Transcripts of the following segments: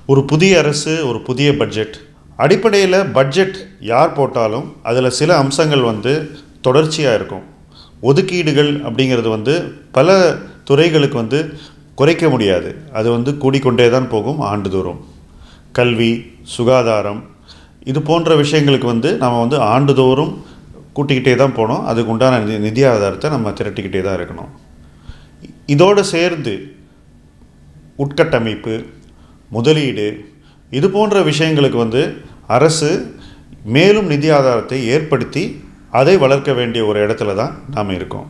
ஒரு புதிய அரசு ஒரு புதிய பட்ஜெட் அடிப்படையில் பட்ஜெட் யார் போட்டாலும் அதில் சில அம்சங்கள் வந்து தொடர்ச்சியாக இருக்கும் ஒதுக்கீடுகள் அப்படிங்கிறது வந்து பல துறைகளுக்கு வந்து குறைக்க முடியாது அது வந்து கூடிக்கொண்டே தான் போகும் ஆண்டுதோறும் கல்வி சுகாதாரம் இது போன்ற விஷயங்களுக்கு வந்து நம்ம வந்து ஆண்டுதோறும் கூட்டிக்கிட்டே தான் போனோம் அதுக்கு உண்டான நிதி நிதி ஆதாரத்தை நம்ம திரட்டிக்கிட்டே தான் இருக்கணும் இதோடு சேர்ந்து உட்கட்டமைப்பு முதலீடு இது போன்ற விஷயங்களுக்கு வந்து அரசு மேலும் நிதி ஆதாரத்தை ஏற்படுத்தி அதை வளர்க்க வேண்டிய ஒரு இடத்துல தான் நாம் இருக்கோம்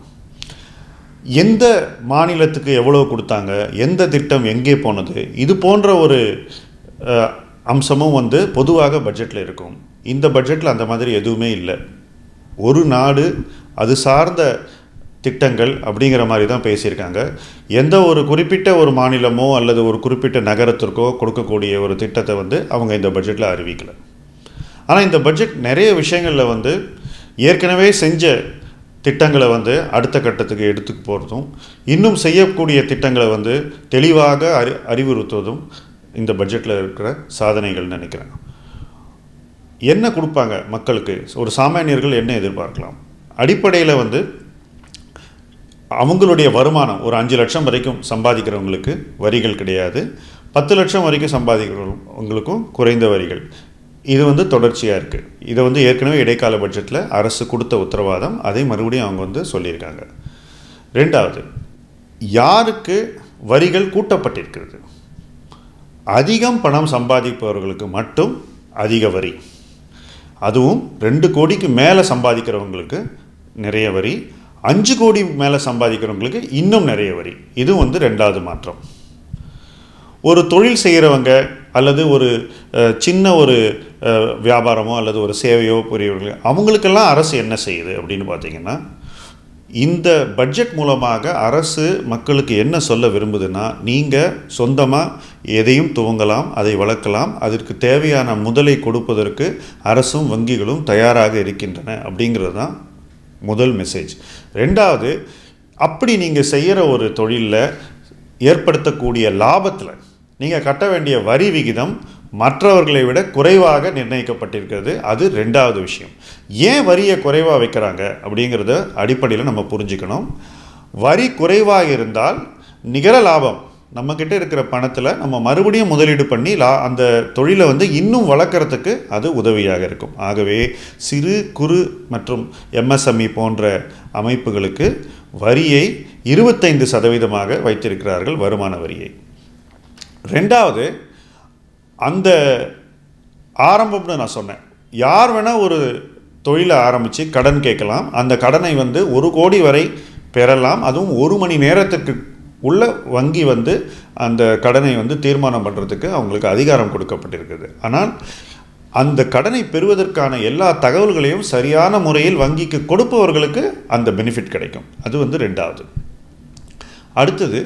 எந்த மாநிலத்துக்கு எவ்வளோ கொடுத்தாங்க எந்த திட்டம் எங்கே போனது இது போன்ற ஒரு அஹ், அம்சமும் வந்து பொதுவாக பட்ஜெட்டில் இருக்கும் இந்த பட்ஜெட்டில் அந்த மாதிரி எதுவுமே இல்லை ஒரு நாடு அது சார்ந்த திட்டங்கள் அப்படிங்கிற மாதிரி தான் பேசியிருக்காங்க எந்த ஒரு குறிப்பிட்ட ஒரு மாநிலமோ அல்லது ஒரு குறிப்பிட்ட நகரத்திற்கோ கொடுக்கக்கூடிய ஒரு திட்டத்தை வந்து அவங்க இந்த பட்ஜெட்டில் அறிவிக்கலை ஆனால் இந்த பட்ஜெட் நிறைய விஷயங்களில் வந்து ஏற்கனவே செஞ்ச திட்டங்களை வந்து அடுத்த கட்டத்துக்கு எடுத்துக்கு போகிறதும் இன்னும் செய்யக்கூடிய திட்டங்களை வந்து தெளிவாக அறி அறிவுறுத்துவதும் இந்த பட்ஜெட்டில் இருக்கிற சாதனைகள் நினைக்கிறேன் என்ன கொடுப்பாங்க மக்களுக்கு ஒரு சாமானியர்கள் என்ன எதிர்பார்க்கலாம் அடிப்படையில் வந்து அவங்களுடைய வருமானம் ஒரு அஞ்சு லட்சம் வரைக்கும் சம்பாதிக்கிறவங்களுக்கு வரிகள் கிடையாது பத்து லட்சம் வரைக்கும் சம்பாதிக்கிறவங்களுக்கும் குறைந்த வரிகள் இது வந்து தொடர்ச்சியாக இருக்குது இதை வந்து ஏற்கனவே இடைக்கால பட்ஜெட்டில் அரசு கொடுத்த உத்தரவாதம் அதை மறுபடியும் அவங்க வந்து சொல்லியிருக்காங்க ரெண்டாவது யாருக்கு வரிகள் கூட்டப்பட்டிருக்கிறது அதிகம் பணம் சம்பாதிப்பவர்களுக்கு மட்டும் அதிக வரி அதுவும் ரெண்டு கோடிக்கு மேலே சம்பாதிக்கிறவங்களுக்கு நிறைய வரி அஞ்சு கோடி மேலே சம்பாதிக்கிறவங்களுக்கு இன்னும் நிறைய வரி இது வந்து ரெண்டாவது மாற்றம் ஒரு தொழில் செய்கிறவங்க அல்லது ஒரு அஹ், சின்ன ஒரு அஹ், வியாபாரமோ அல்லது ஒரு சேவையோ புரியவர்கள் அவங்களுக்கெல்லாம் அரசு என்ன செய்யுது அப்படின்னு பார்த்தீங்கன்னா இந்த பட்ஜெட் மூலமாக அரசு மக்களுக்கு என்ன சொல்ல விரும்புதுன்னா நீங்கள் சொந்தமாக எதையும் துவங்கலாம் அதை வளர்க்கலாம் அதற்கு தேவையான முதலை கொடுப்பதற்கு அரசும் வங்கிகளும் தயாராக இருக்கின்றன அப்படிங்கிறது தான் முதல் மெசேஜ் ரெண்டாவது அப்படி நீங்கள் செய்கிற ஒரு தொழிலில் ஏற்படுத்தக்கூடிய லாபத்தில் நீங்கள் கட்ட வேண்டிய வரி விகிதம் மற்றவர்களை விட குறைவாக நிர்ணயிக்கப்பட்டிருக்கிறது அது ரெண்டாவது விஷயம் ஏன் வரியை குறைவாக வைக்கிறாங்க அப்படிங்கிறத அடிப்படையில் நம்ம புரிஞ்சுக்கணும் வரி குறைவாக இருந்தால் நிகர லாபம் நம்மக்கிட்ட இருக்கிற பணத்தில் நம்ம மறுபடியும் முதலீடு பண்ணி லா அந்த தொழிலை வந்து இன்னும் வளர்க்குறதுக்கு அது உதவியாக இருக்கும் ஆகவே சிறு குறு மற்றும் எம்எஸ்எம்இ போன்ற அமைப்புகளுக்கு வரியை இருபத்தைந்து சதவீதமாக வைத்திருக்கிறார்கள் வருமான வரியை ரெண்டாவது அந்த ஆரம்பம்னு நான் சொன்னேன் யார் வேணால் ஒரு தொழிலை ஆரம்பித்து கடன் கேட்கலாம் அந்த கடனை வந்து ஒரு கோடி வரை பெறலாம் அதுவும் ஒரு மணி நேரத்துக்கு உள்ள வங்கி வந்து அந்த கடனை வந்து தீர்மானம் பண்ணுறதுக்கு அவங்களுக்கு அதிகாரம் கொடுக்கப்பட்டிருக்குது ஆனால் அந்த கடனை பெறுவதற்கான எல்லா தகவல்களையும் சரியான முறையில் வங்கிக்கு கொடுப்பவர்களுக்கு அந்த பெனிஃபிட் கிடைக்கும் அது வந்து ரெண்டாவது அடுத்தது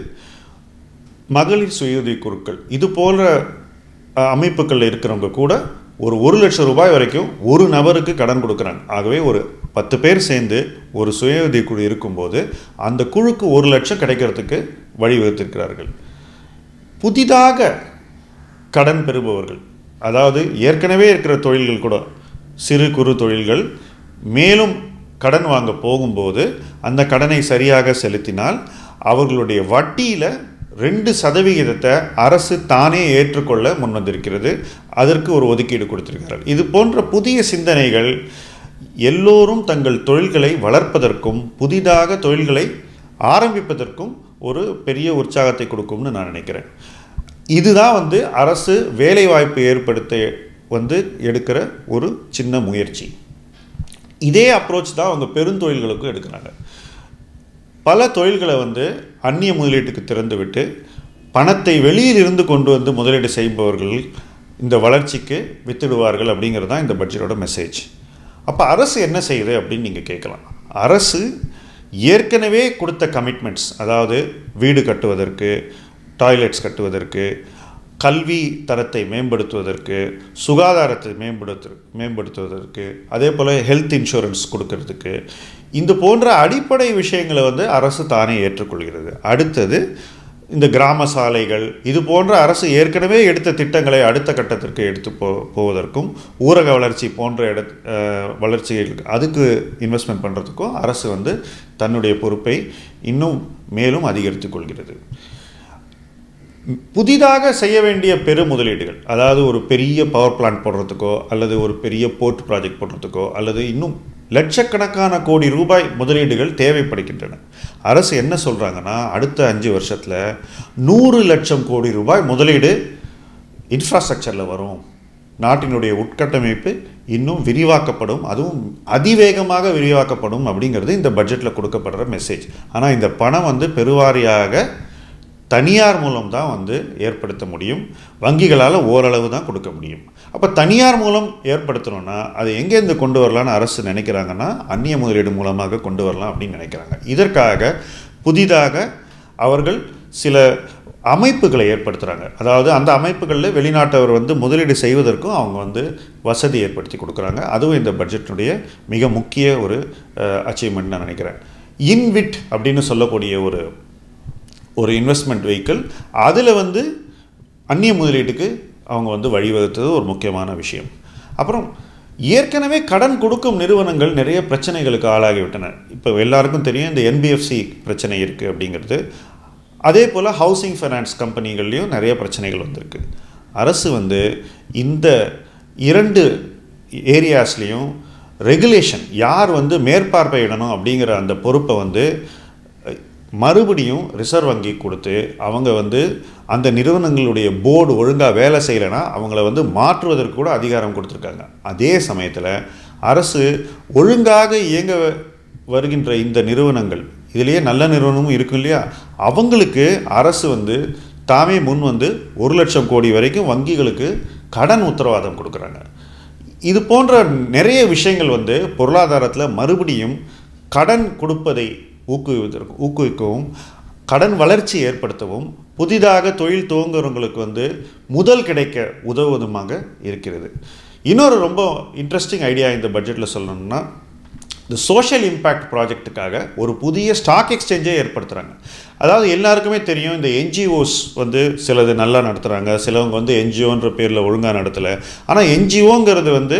மகளிர் சுயஉதவி குழுக்கள் இது போன்ற அஹ், அமைப்புகள் இருக்கிறவங்க கூட ஒரு ஒரு லட்சம் ரூபாய் வரைக்கும் ஒரு நபருக்கு கடன் கொடுக்குறாங்க ஆகவே ஒரு பத்து பேர் சேர்ந்து ஒரு சுய உதவி குழு இருக்கும்போது அந்த குழுக்கு ஒரு லட்சம் கிடைக்கிறதுக்கு வழிவகுத்திருக்கிறார்கள் புதிதாக கடன் பெறுபவர்கள் அதாவது ஏற்கனவே இருக்கிற தொழில்கள் கூட சிறு குறு தொழில்கள் மேலும் கடன் வாங்க போகும்போது அந்த கடனை சரியாக செலுத்தினால் அவர்களுடைய வட்டியில் ரெண்டு சதவிகிதத்தை அரசு தானே ஏற்றுக்கொள்ள முன்வந்திருக்கிறது அதற்கு ஒரு ஒதுக்கீடு கொடுத்திருக்கிறார்கள் இது போன்ற புதிய சிந்தனைகள் எல்லோரும் தங்கள் தொழில்களை வளர்ப்பதற்கும் புதிதாக தொழில்களை ஆரம்பிப்பதற்கும் ஒரு பெரிய உற்சாகத்தை கொடுக்கும்னு நான் நினைக்கிறேன் இதுதான் வந்து அரசு வேலைவாய்ப்பு ஏற்படுத்த வந்து எடுக்கிற ஒரு சின்ன முயற்சி இதே அப்ரோச் தான் அவங்க பெருந்தொழில்களுக்கும் எடுக்கிறாங்க பல தொழில்களை வந்து அந்நிய முதலீட்டுக்கு திறந்து விட்டு பணத்தை வெளியில் இருந்து கொண்டு வந்து முதலீடு செய்பவர்கள் இந்த வளர்ச்சிக்கு வித்திடுவார்கள் அப்படிங்கிறது தான் இந்த பட்ஜெட்டோட மெசேஜ் அப்போ அரசு என்ன செய்யுது அப்படின்னு நீங்கள் கேட்கலாம் அரசு ஏற்கனவே கொடுத்த கமிட்மெண்ட்ஸ் அதாவது வீடு கட்டுவதற்கு டாய்லெட்ஸ் கட்டுவதற்கு கல்வி தரத்தை மேம்படுத்துவதற்கு சுகாதாரத்தை மேம்படுத்து மேம்படுத்துவதற்கு அதே போல் ஹெல்த் இன்சூரன்ஸ் கொடுக்கறதுக்கு இந்த போன்ற அடிப்படை விஷயங்களை வந்து அரசு தானே ஏற்றுக்கொள்கிறது அடுத்தது இந்த கிராம சாலைகள் இது போன்ற அரசு ஏற்கனவே எடுத்த திட்டங்களை அடுத்த கட்டத்திற்கு எடுத்து போ போவதற்கும் ஊரக வளர்ச்சி போன்ற இட அஹ், வளர்ச்சிகளுக்கு அதுக்கு இன்வெஸ்ட்மெண்ட் பண்ணுறதுக்கும் அரசு வந்து தன்னுடைய பொறுப்பை இன்னும் மேலும் அதிகரித்துக் கொள்கிறது புதிதாக செய்ய வேண்டிய பெரு முதலீடுகள் அதாவது ஒரு பெரிய பவர் பிளான்ட் போடுறதுக்கோ அல்லது ஒரு பெரிய போர்ட் ப்ராஜெக்ட் போடுறதுக்கோ அல்லது இன்னும் லட்சக்கணக்கான கோடி ரூபாய் முதலீடுகள் தேவைப்படுகின்றன அரசு என்ன சொல்கிறாங்கன்னா அடுத்த அஞ்சு வருஷத்தில் நூறு லட்சம் கோடி ரூபாய் முதலீடு இன்ஃப்ராஸ்ட்ரக்சரில் வரும் நாட்டினுடைய உட்கட்டமைப்பு இன்னும் விரிவாக்கப்படும் அதுவும் அதிவேகமாக விரிவாக்கப்படும் அப்படிங்கிறது இந்த பட்ஜெட்டில் கொடுக்கப்படுற மெசேஜ் ஆனால் இந்த பணம் வந்து பெருவாரியாக தனியார் மூலம் தான் வந்து ஏற்படுத்த முடியும் வங்கிகளால் ஓரளவு தான் கொடுக்க முடியும் அப்போ தனியார் மூலம் ஏற்படுத்தணும்னா அது எங்கேருந்து கொண்டு வரலான்னு அரசு நினைக்கிறாங்கன்னா அந்நிய முதலீடு மூலமாக கொண்டு வரலாம் அப்படின்னு நினைக்கிறாங்க இதற்காக புதிதாக அவர்கள் சில அமைப்புகளை ஏற்படுத்துகிறாங்க அதாவது அந்த அமைப்புகளில் வெளிநாட்டவர் வந்து முதலீடு செய்வதற்கும் அவங்க வந்து வசதி ஏற்படுத்தி கொடுக்குறாங்க அதுவும் இந்த பட்ஜெட்டினுடைய மிக முக்கிய ஒரு அச்சீவ்மெண்ட் நான் நினைக்கிறேன் இன்விட் அப்படின்னு சொல்லக்கூடிய ஒரு ஒரு இன்வெஸ்ட்மெண்ட் வெஹிக்கிள் அதில் வந்து அந்நிய முதலீட்டுக்கு அவங்க வந்து வழிவகுத்தது ஒரு முக்கியமான விஷயம் அப்புறம் ஏற்கனவே கடன் கொடுக்கும் நிறுவனங்கள் நிறைய பிரச்சனைகளுக்கு ஆளாகிவிட்டன இப்போ எல்லாருக்கும் தெரியும் இந்த என்பிஎஃப்சி பிரச்சனை இருக்குது அப்படிங்கிறது அதே போல் ஹவுசிங் ஃபைனான்ஸ் கம்பெனிகள்லேயும் நிறைய பிரச்சனைகள் வந்திருக்கு அரசு வந்து இந்த இரண்டு ஏரியாஸ்லேயும் ரெகுலேஷன் யார் வந்து மேற்பார்வையிடணும் அப்படிங்கிற அந்த பொறுப்பை வந்து மறுபடியும் ரிசர்வ் வங்கி கொடுத்து அவங்க வந்து அந்த நிறுவனங்களுடைய போர்டு ஒழுங்காக வேலை செய்யலைன்னா அவங்கள வந்து மாற்றுவதற்கு கூட அதிகாரம் கொடுத்துருக்காங்க அதே சமயத்தில் அரசு ஒழுங்காக இயங்க வருகின்ற இந்த நிறுவனங்கள் இதுலேயே நல்ல நிறுவனமும் இருக்கும் இல்லையா அவங்களுக்கு அரசு வந்து தாமே முன் வந்து ஒரு லட்சம் கோடி வரைக்கும் வங்கிகளுக்கு கடன் உத்தரவாதம் கொடுக்குறாங்க இது போன்ற நிறைய விஷயங்கள் வந்து பொருளாதாரத்தில் மறுபடியும் கடன் கொடுப்பதை ஊக்குவிப்பதற்கு ஊக்குவிக்கவும் கடன் வளர்ச்சி ஏற்படுத்தவும் புதிதாக தொழில் துவங்குறவங்களுக்கு வந்து முதல் கிடைக்க உதவுவதுமாக இருக்கிறது இன்னொரு ரொம்ப இன்ட்ரெஸ்டிங் ஐடியா இந்த பட்ஜெட்டில் சொல்லணும்னா இந்த சோஷியல் இம்பேக்ட் ப்ராஜெக்ட்டுக்காக ஒரு புதிய ஸ்டாக் எக்ஸ்சேஞ்சே ஏற்படுத்துகிறாங்க அதாவது எல்லாருக்குமே தெரியும் இந்த என்ஜிஓஸ் வந்து சிலது நல்லா நடத்துகிறாங்க சிலவங்க வந்து என்ஜிஓன்ற பேரில் ஒழுங்காக நடத்தலை ஆனால் என்ஜிஓங்கிறது வந்து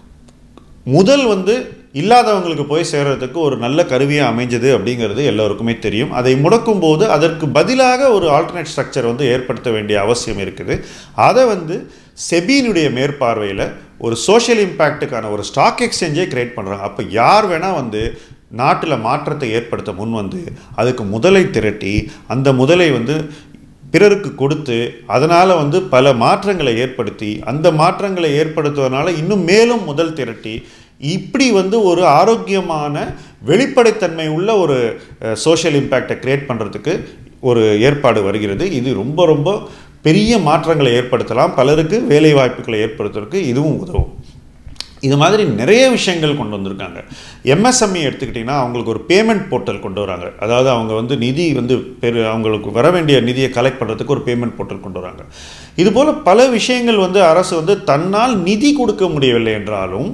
முதல் வந்து இல்லாதவங்களுக்கு போய் சேர்றதுக்கு ஒரு நல்ல கருவியாக அமைஞ்சது அப்படிங்கிறது எல்லோருக்குமே தெரியும் அதை முடக்கும் போது அதற்கு பதிலாக ஒரு ஆல்டர்னேட் ஸ்ட்ரக்சர் வந்து ஏற்படுத்த வேண்டிய அவசியம் இருக்குது அதை வந்து செபியினுடைய மேற்பார்வையில் ஒரு சோஷியல் இம்பேக்ட்டுக்கான ஒரு ஸ்டாக் எக்ஸ்சேஞ்சே கிரியேட் பண்ணுறாங்க அப்போ யார் வேணால் வந்து நாட்டில் மாற்றத்தை ஏற்படுத்த முன் வந்து அதுக்கு முதலை திரட்டி அந்த முதலை வந்து பிறருக்கு கொடுத்து அதனால் வந்து பல மாற்றங்களை ஏற்படுத்தி அந்த மாற்றங்களை ஏற்படுத்துவதனால இன்னும் மேலும் முதல் திரட்டி இப்படி வந்து ஒரு ஆரோக்கியமான வெளிப்படைத்தன்மை உள்ள ஒரு சோஷியல் இம்பேக்டை கிரியேட் பண்ணுறதுக்கு ஒரு ஏற்பாடு வருகிறது இது ரொம்ப ரொம்ப பெரிய மாற்றங்களை ஏற்படுத்தலாம் பலருக்கு வேலை வாய்ப்புகளை ஏற்படுத்துறதுக்கு இதுவும் உதவும் இது மாதிரி நிறைய விஷயங்கள் கொண்டு வந்திருக்காங்க எம்எஸ்எம்இ எடுத்துக்கிட்டிங்கன்னா அவங்களுக்கு ஒரு பேமெண்ட் போர்ட்டல் கொண்டு வராங்க அதாவது அவங்க வந்து நிதி வந்து பெரு அவங்களுக்கு வர வேண்டிய நிதியை கலெக்ட் பண்ணுறதுக்கு ஒரு பேமெண்ட் போர்ட்டல் கொண்டு வராங்க இதுபோல் பல விஷயங்கள் வந்து அரசு வந்து தன்னால் நிதி கொடுக்க முடியவில்லை என்றாலும்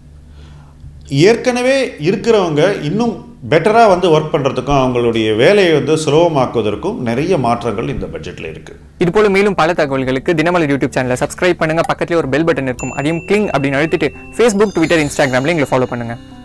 ஏற்கனவே இருக்கிறவங்க இன்னும் பெட்டராக வந்து ஒர்க் பண்ணுறதுக்கும் அவங்களுடைய வேலையை வந்து சுலபமாக்குவதற்கும் நிறைய மாற்றங்கள் இந்த பட்ஜெட்டில் இருக்குது இது போல மேலும் பல தகவல்களுக்கு தினமலர் யூடியூப் சேனலை சப்ஸ்கிரைப் பண்ணுங்க பக்கத்துல ஒரு பெல் பட்டன் இருக்கும் அதையும் கிளிங் அப்படின்னு அழுத்திட்டு ஃபேஸ்புக் ட்விட்டர் இன்ஸ்டாகிராம்ல எங்களை ஃபாலோ பண்ணுங்க